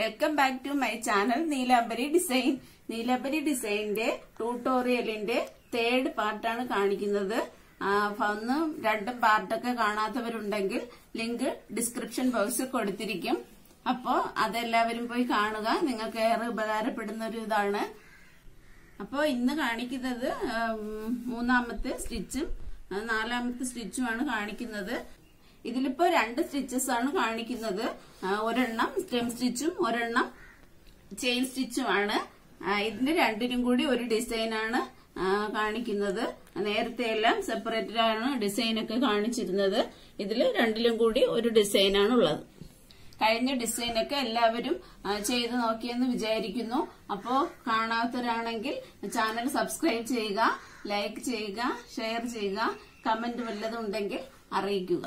welcome back to my channel Neelambari design Neelambari ഡിസൈനിന്റെ ട്യൂട്ടോറിയലിന്റെ third പാർട്ടാണ് കാണിക്കുന്നത് ആ, ഒന്നും രണ്ടും പാർട്ടൊക്കെ കാണാത്തവരുണ്ടെങ്കിൽ ലിങ്ക് ഡിസ്ക്രിപ്ഷൻ ബോക്സിൽ കൊടുത്തിരിക്കും അപ്പോ അതെല്ലാവരും പോയി കാണുക നിങ്ങൾക്ക് ഏറെ ഉപകാരപ്പെടുന്ന ഒരു ഇതാണ് അപ്പോ ഇന്ന് കാണിക്കുന്നത് ഉം, മൂന്നാമത്തെ സ്റ്റിച്ചും ആ, നാലാമത്തെ സ്റ്റിച്ചുമാണ് കാണിക്കുന്നത് ഇതിലിപ്പോ രണ്ട് സ്റ്റിച്ചസ് ആണ് കാണിക്കുന്നത് ആ, ഒരെണ്ണം സ്റ്റെം സ്റ്റിച്ചും ഒരെണ്ണം ചെയിൻ സ്റ്റിച്ചുമാണ് ആ, ഇതിന്റെ രണ്ടിനും കൂടി ഒരു ഡിസൈനാണ് ആ, കാണിക്കുന്നത് നേരത്തെ എല്ലാം സെപ്പറേറ്റഡ് ആണ് ഡിസൈനൊക്കെ കാണിച്ചിരുന്നത് ഇതിൽ രണ്ടിലും കൂടി ഒരു ഡിസൈനാണ് ഉള്ളത് കഴിഞ്ഞ ഡിസൈനൊക്കെ എല്ലാവരും ആ, ചെയ്ത് നോക്കിയെന്ന് വിചാരിക്കുന്നു അപ്പോ കാണാത്തവരാണെങ്കിൽ ചാനൽ സബ്സ്ക്രൈബ് ചെയ്യുക ലൈക്ക് ചെയ്യുക ഷെയർ ചെയ്യുക കമന്റ് വല്ലതും ഉണ്ടെങ്കിൽ അറിയിക്കുക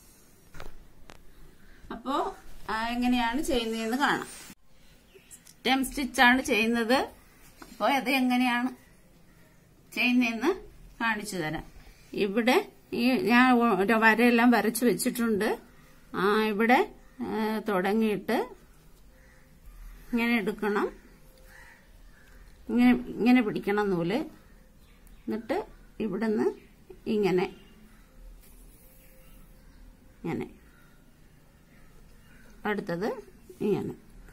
അപ്പോ ആ, എങ്ങനെയാണ് ചെയ്യുന്നതെന്ന് കാണാം സ്റ്റെം സ്റ്റിച്ചാണ് ചെയ്യുന്നത് അപ്പോൾ അത് എങ്ങനെയാണ് ചെയ്യുന്നതെന്ന് കാണിച്ചു തരാം ഇവിടെ ഈ ഞാൻ ഒരു വരയെല്ലാം വരച്ചു വെച്ചിട്ടുണ്ട് ആ ഇവിടെ ആ, തുടങ്ങിയിട്ട് ഇങ്ങനെ എടുക്കണം ഇങ്ങനെ ഇങ്ങനെ പിടിക്കണം നൂല് എന്നിട്ട് ഇവിടുന്ന് ഇങ്ങനെ ഇങ്ങനെ അടുത്തത് ഇങ്ങനെ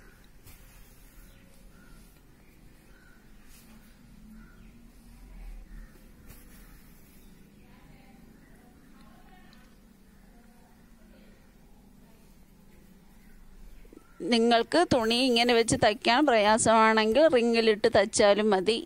നിങ്ങൾക്ക് തുണി ഇങ്ങനെ വെച്ച് തയ്ക്കാൻ പ്രയാസമാണെങ്കിൽ റിങ്ങിലിട്ട് തയ്ച്ചാലും മതി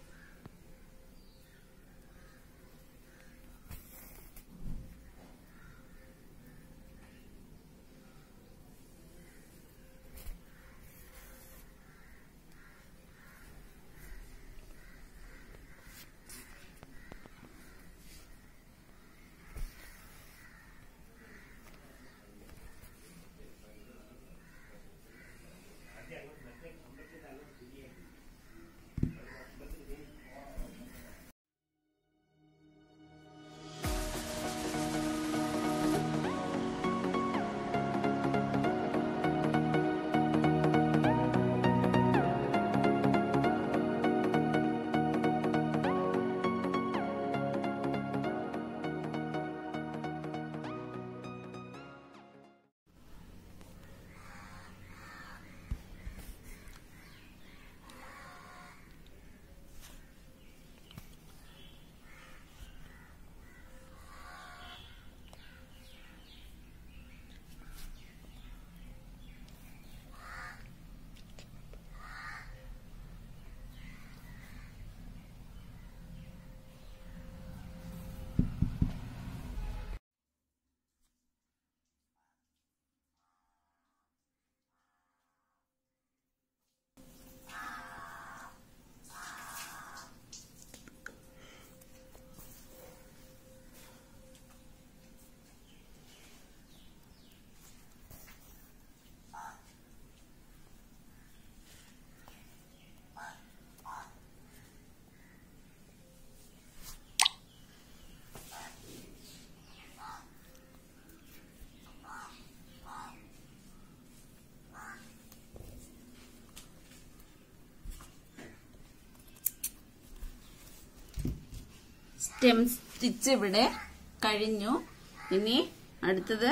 സ്റ്റെം സ്റ്റിച്ച് ഇവിടെ കഴിഞ്ഞു ഇനി അടുത്തത്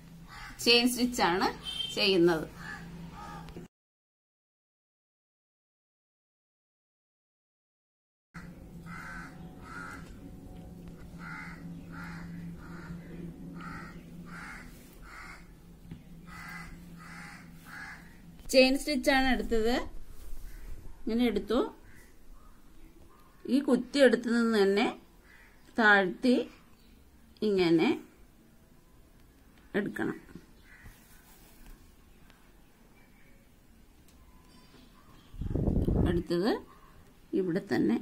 ചെയിൻ സ്റ്റിച്ചാണ് ചെയ്യുന്നത് ചെയിൻ സ്റ്റിച്ചാണ് എടുത്തത് ഇങ്ങനെ എടുത്തു ഈ കുത്തി എടുത്തു നിന്ന് തന്നെ താഴ്ത്തി ഇങ്ങനെ എടുക്കണം അടുത്തത് ഇവിടെ തന്നെ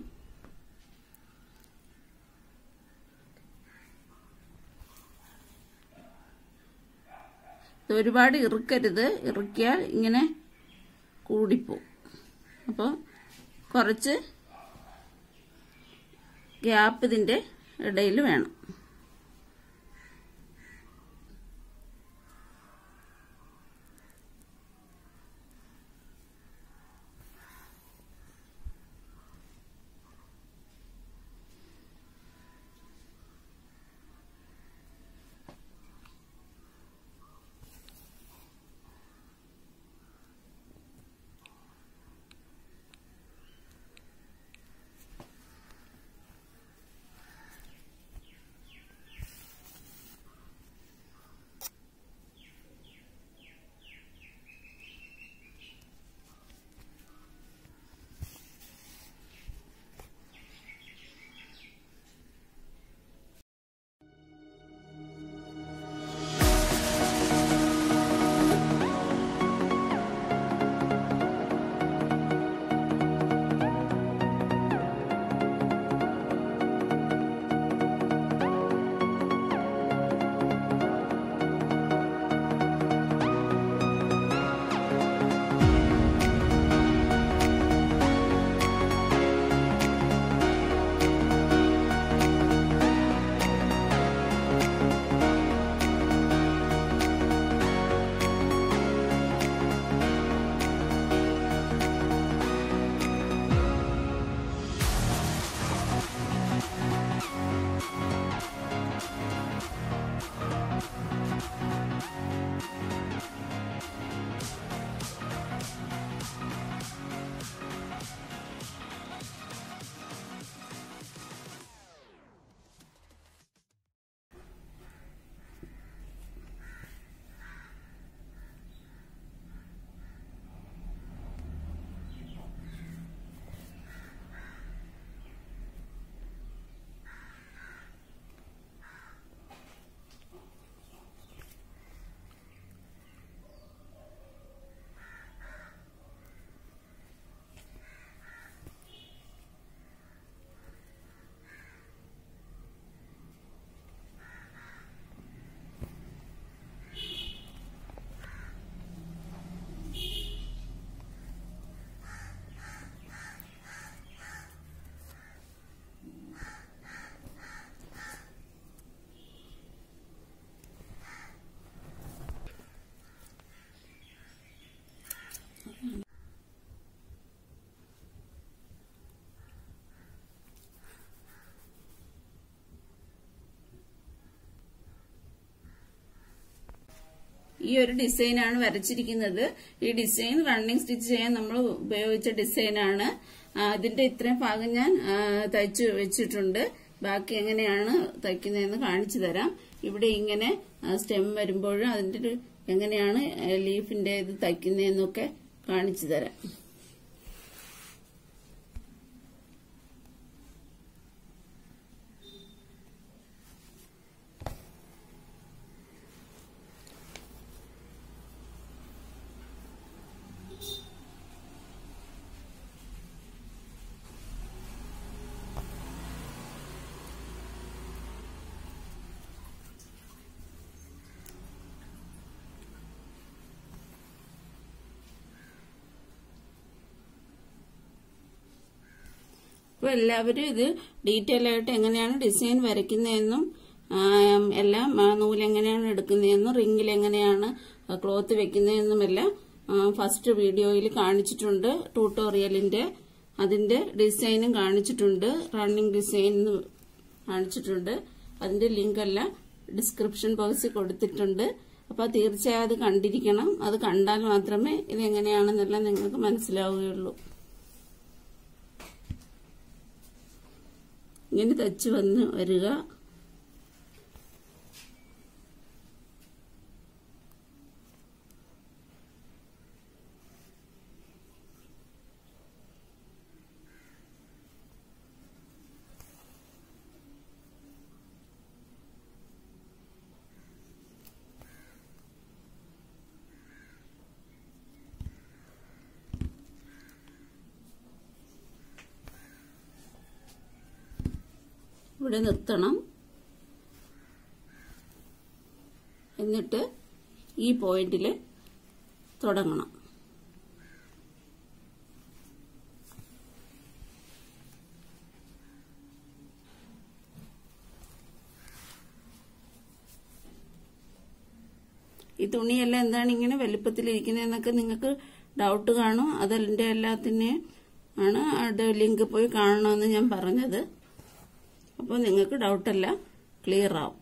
ഇത് ഒരുപാട് ഇറുക്കരുത് ഇറുക്കിയാൽ ഇങ്ങനെ കൂടിപ്പോവും അപ്പോൾ കുറച്ച് ഗ്യാപ്പ് ഇതിൻ്റെ ഇടയിൽ വേണം ഈ ഒരു ഡിസൈനാണ് വരച്ചിരിക്കുന്നത് ഈ ഡിസൈൻ റണ്ണിങ് സ്റ്റിച്ച് ചെയ്യാൻ നമ്മൾ ഉപയോഗിച്ച ഡിസൈനാണ് ആ, ഇതിന്റെ ഇത്രയും ഭാഗം ഞാൻ ആ, തയ്ച്ചു വെച്ചിട്ടുണ്ട് ബാക്കി എങ്ങനെയാണ് തയ്ക്കുന്നതെന്ന് കാണിച്ചു തരാം ഇവിടെ ഇങ്ങനെ സ്റ്റെം വരുമ്പോഴും അതിന്റെ ഒരു എങ്ങനെയാണ് ലീഫിന്റെ ഇത് തയ്ക്കുന്നതെന്നൊക്കെ കാണിച്ചു തരാം അപ്പോൾ എല്ലാവരും ഇത് ഡീറ്റെയിൽ ആയിട്ട് എങ്ങനെയാണ് ഡിസൈൻ വരയ്ക്കുന്നതെന്നും ആം, എല്ലാം ആ, നൂല് എങ്ങനെയാണ് എടുക്കുന്നതെന്നും റിങ്ങിൽ എങ്ങനെയാണ് ക്ലോത്ത് വെക്കുന്നതെന്നും എല്ലാം ഫസ്റ്റ് വീഡിയോയിൽ കാണിച്ചിട്ടുണ്ട് ട്യൂട്ടോറിയലിന്റെ അതിന്റെ ഡിസൈനും കാണിച്ചിട്ടുണ്ട് റണ്ണിങ് ഡിസൈൻ കാണിച്ചിട്ടുണ്ട് അതിന്റെ ലിങ്ക് എല്ലാം ഡിസ്ക്രിപ്ഷൻ ബോക്സിൽ കൊടുത്തിട്ടുണ്ട് അപ്പോൾ തീർച്ചയായും അത് കണ്ടിരിക്കണം അത് കണ്ടാൽ മാത്രമേ ഇതെങ്ങനെയാണെന്നെല്ലാം നിങ്ങൾക്ക് മനസ്സിലാവുകയുള്ളൂ ഇങ്ങനെ തച്ച് വന്ന് വരിക ഇവിടെ നിർത്തണം എന്നിട്ട് ഈ പോയിന്റിൽ തുടങ്ങണം ഈ തുണിയെല്ലാം എന്താണ് ഇങ്ങനെ വലുപ്പത്തിലിരിക്കുന്നതെന്നൊക്കെ നിങ്ങൾക്ക് ഡൗട്ട് കാണും അതിൻ്റെ എല്ലാത്തിനെയും ആണ് അവിടെ ലിങ്ക് പോയി കാണണമെന്ന് ഞാൻ പറഞ്ഞത് അപ്പോൾ നിങ്ങൾക്ക് ഡൗട്ടെല്ലാം ക്ലിയർ ആവും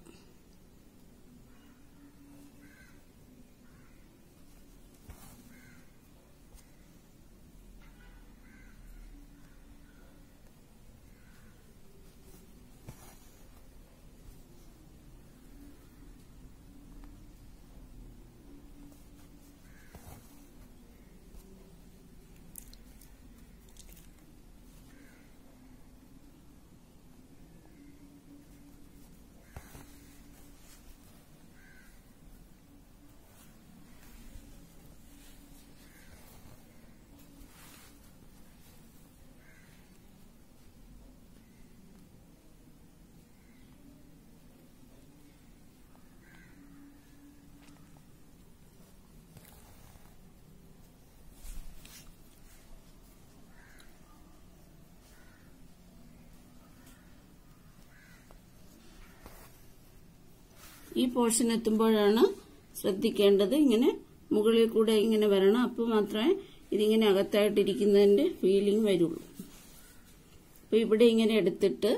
ഈ പോർഷൻ എത്തുമ്പോഴാണ് ശ്രദ്ധിക്കേണ്ടത് ഇങ്ങനെ മുകളിൽ കൂടെ ഇങ്ങനെ വരണം അപ്പോൾ മാത്രമേ ഇതിങ്ങനെ അകത്തായിട്ടിരിക്കുന്നതിന്റെ ഫീലിംഗ് വരുള്ളൂ അപ്പൊ ഇവിടെ ഇങ്ങനെ എടുത്തിട്ട്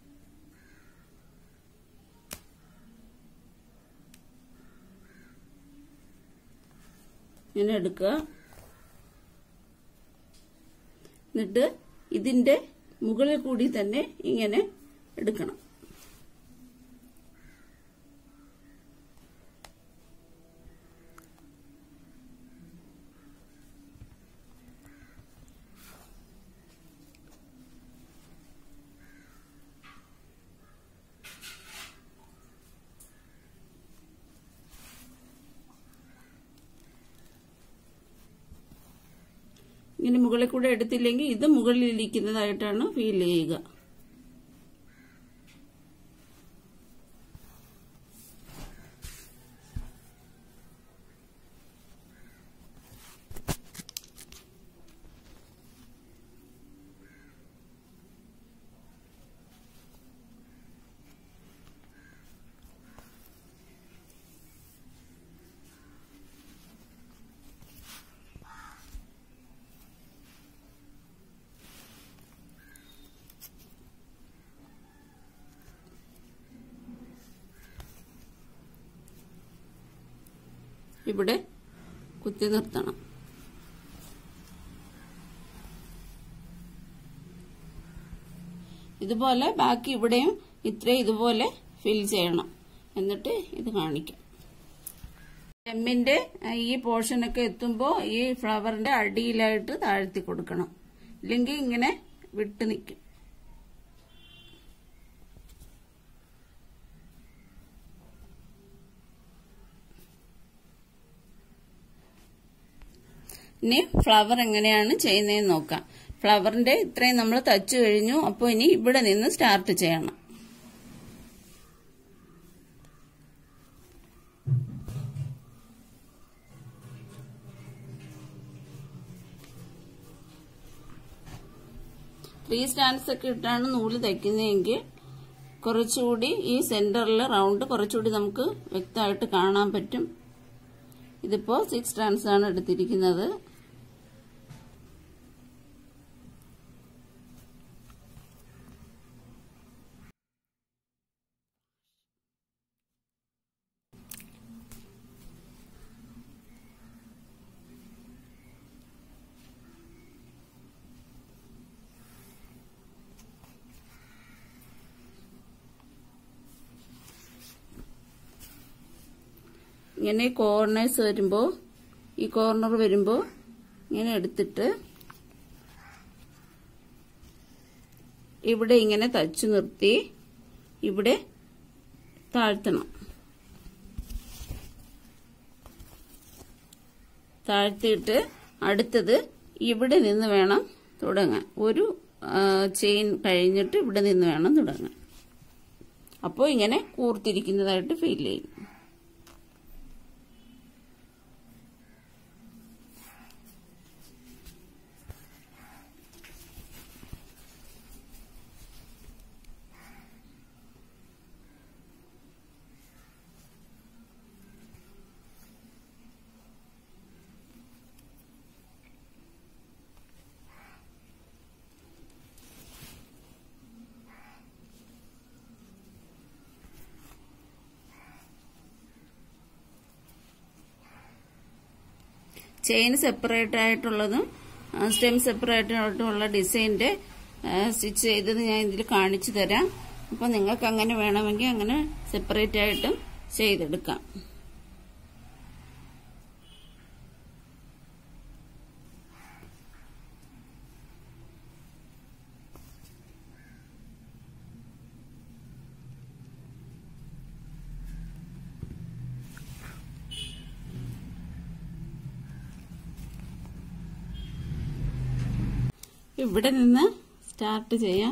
ഇങ്ങനെ എടുക്കുക എന്നിട്ട് ഇതിന്റെ മുകളിൽ കൂടി തന്നെ ഇങ്ങനെ എടുക്കണം ഇങ്ങനെ മുകളിൽ കൂടെ എടുത്തില്ലെങ്കിൽ ഇത് മുകളിലിരിക്കുന്നതായിട്ടാണ് ഫീൽ ചെയ്യുക ഇവിടെ കുത്തി നിർത്തണം ഇതുപോലെ ബാക്കി ഇവിടെയും ഇത്രയും ഇതുപോലെ ഫിൽ ചെയ്യണം എന്നിട്ട് ഇത് കാണിക്കാം സ്റ്റെമ്മിന്റെ ഈ പോർഷനൊക്കെ എത്തുമ്പോൾ ഈ ഫ്ലവറിന്റെ അടിയിലായിട്ട് താഴ്ത്തി കൊടുക്കണം ഇല്ലെങ്കിൽ ഇങ്ങനെ വിട്ട് നിൽക്കും ഇനി ഫ്ലവർ എങ്ങനെയാണ് ചെയ്യുന്നതെന്ന് നോക്കാം ഫ്ലവറിന്റെ ഇത്രയും നമ്മൾ തച്ചു കഴിഞ്ഞു അപ്പോൾ ഇനി ഇവിടെ നിന്ന് സ്റ്റാർട്ട് ചെയ്യണം ത്രീ സ്റ്റാൻഡ്സ് ഒക്കെ ഇട്ടാണ് നൂല് തയ്ക്കുന്നതെങ്കിൽ കുറച്ചുകൂടി ഈ സെന്ററിൽ റൗണ്ട് കുറച്ചുകൂടി നമുക്ക് വ്യക്തമായിട്ട് കാണാൻ പറ്റും ഇതിപ്പോ സിക്സ് സ്റ്റാൻഡ്സ് ആണ് എടുത്തിരിക്കുന്നത് ഇങ്ങനെ കോർണേഴ്സ് വരുമ്പോൾ ഈ കോർണർ വരുമ്പോൾ ഇങ്ങനെ എടുത്തിട്ട് ഇവിടെ ഇങ്ങനെ തച്ചു നിർത്തി ഇവിടെ താഴ്ത്തണം താഴ്ത്തിയിട്ട് അടുത്തത് ഇവിടെ നിന്ന് വേണം തുടങ്ങാൻ ഒരു ചെയിൻ കഴിഞ്ഞിട്ട് ഇവിടെ നിന്ന് വേണം തുടങ്ങാൻ അപ്പോൾ ഇങ്ങനെ കൂർത്തിരിക്കുന്നതായിട്ട് ഫീൽ ചെയ്യും ചെയിൻ സെപ്പറേറ്റ് ആയിട്ടുള്ളതും സ്റ്റെം സെപ്പറേറ്റ് ആയിട്ടുള്ള ഡിസൈൻ്റെ സ്റ്റിച്ച് ചെയ്തത് ഞാൻ ഇതിൽ കാണിച്ചു തരാം അപ്പോൾ നിങ്ങൾക്ക് അങ്ങനെ വേണമെങ്കിൽ അങ്ങനെ സെപ്പറേറ്റ് ആയിട്ടും ചെയ്തെടുക്കാം ഇവിടെ നിന്ന് സ്റ്റാർട്ട് ചെയ്യാം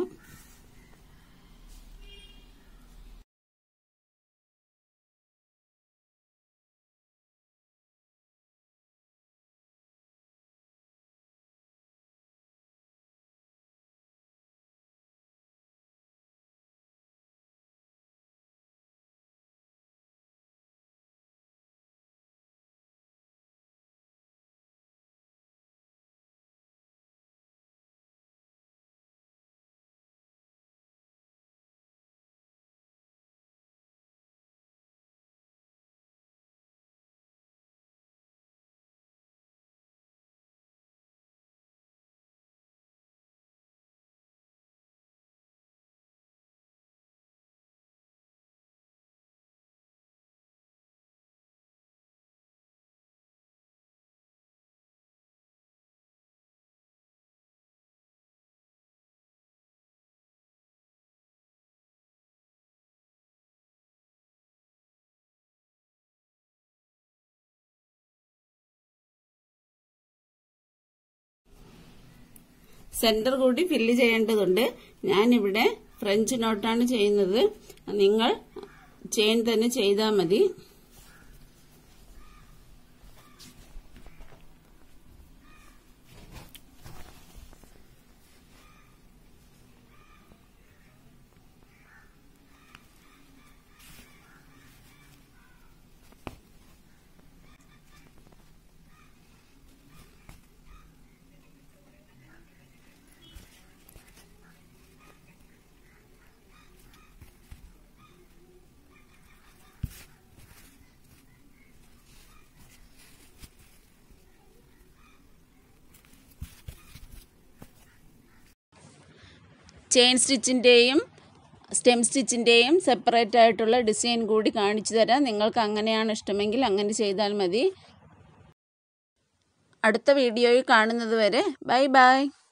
സെന്റർ കൂടി ഫില്ല് ചെയ്യേണ്ടതുണ്ട് ഞാനിവിടെ ഫ്രഞ്ച് നോട്ടാണ് ചെയ്യുന്നത് നിങ്ങൾ ചെയിൻ തന്നെ ചെയ്താൽ മതി ചെയിൻ സ്റ്റിച്ചിൻ്റെയും സ്റ്റെം സ്റ്റിച്ചിൻ്റെയും സെപ്പറേറ്റ് ആയിട്ടുള്ള ഡിസൈൻ കൂടി കാണിച്ചു തരാം നിങ്ങൾക്ക് അങ്ങനെയാണ് ഇഷ്ടമെങ്കിൽ അങ്ങനെ ചെയ്താൽ മതി അടുത്ത വീഡിയോയിൽ കാണുന്നത് വരെ ബൈ ബൈ